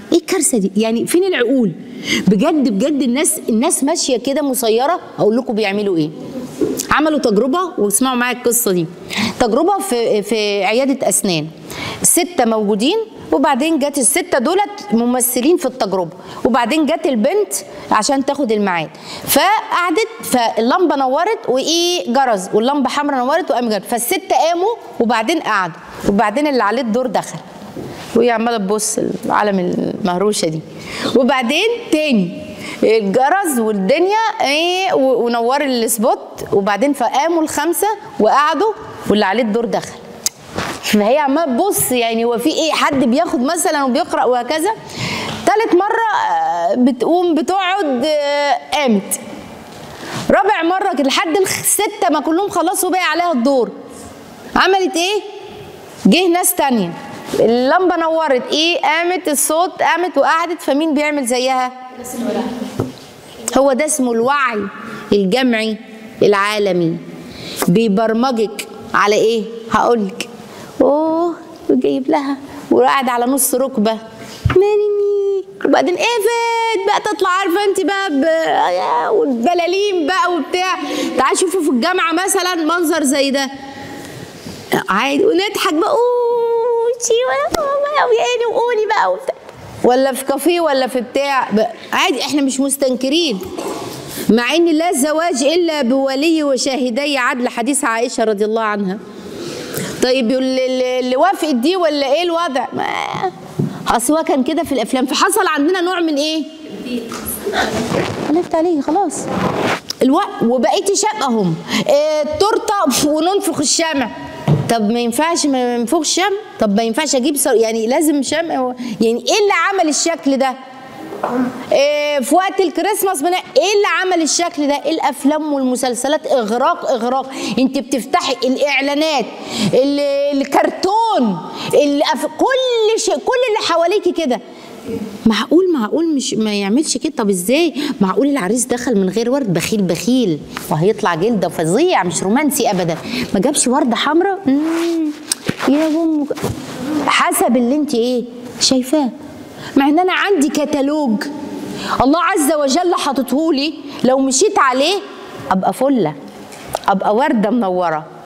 ايه الكارثه دي يعني فين العقول بجد بجد الناس الناس ماشيه كده مسيره اقول لكم بيعملوا ايه عملوا تجربه واسمعوا معايا القصه دي تجربه في في عياده اسنان سته موجودين وبعدين جت السته دولت ممثلين في التجربه وبعدين جت البنت عشان تاخد الميعاد فقعدت فاللمبه نورت وايه جرز واللمبه حمراء نورت وقام جرز فالسته قاموا وبعدين قعدوا وبعدين اللي عليه الدور دخل وهي عماله تبص العالم المهروشه دي وبعدين تاني الجرس والدنيا ايه و- ونور السبوت وبعدين فقاموا الخمسه وقعدوا واللي عليه الدور دخل فهي عماله تبص يعني هو في ايه حد بياخد مثلا وبيقرا وهكذا تالت مره آه، بتقوم بتقعد آه، قامت رابع مره كده لحد الستة ما كلهم خلصوا بقى عليها الدور عملت ايه جه ناس تانية اللمبة نورت ايه قامت الصوت قامت وقعدت فمين بيعمل زيها هو ده اسمه الوعي الجمعي العالمي بيبرمجك على ايه هقولك اوه وجايب لها وقاعد على نص ركبه ماني وبعدين قفت بقى تطلع عارفه انت بقى ب... يا والبلالين بقى وبتاع تعالوا شوفوا في الجامعه مثلا منظر زي ده عادي ونضحك بقى اوه شي ويعني وقولي بقى وبتاع ولا في كافيه ولا في بتاع بقى عادي احنا مش مستنكرين مع ان لا زواج الا بولي وشاهدي عدل حديث عائشه رضي الله عنها طيب اللي, اللي- اللي وافقت دي ولا ايه الوضع ما اصل هو كان كده في الافلام فحصل عندنا نوع من ايه حلفت عليه خلاص الوقت وبقيتي شبههم إيه تورته وننفخ الشمع طب ما ينفعش ما ينفخش شمع طب ما ينفعش اجيب صار يعني لازم شمع يعني ايه اللي عمل الشكل ده إيه في وقت الكريسماس من ايه اللي عمل الشكل ده الافلام والمسلسلات اغراق اغراق انت بتفتحي الاعلانات ال- الكرتون الأف... كل شيء كل اللي حواليكي كده معقول معقول مش ما يعملش كده طب ازاي معقول العريس دخل من غير ورد بخيل بخيل وهيطلع جلده فظيع مش رومانسي ابدا ما جابش ورده حمراء مم، يا ام حسب اللي انت ايه شايفاه مع ان انا عندي كتالوج الله عز وجل حاططهولي لو مشيت عليه ابقى فله ابقى ورده منوره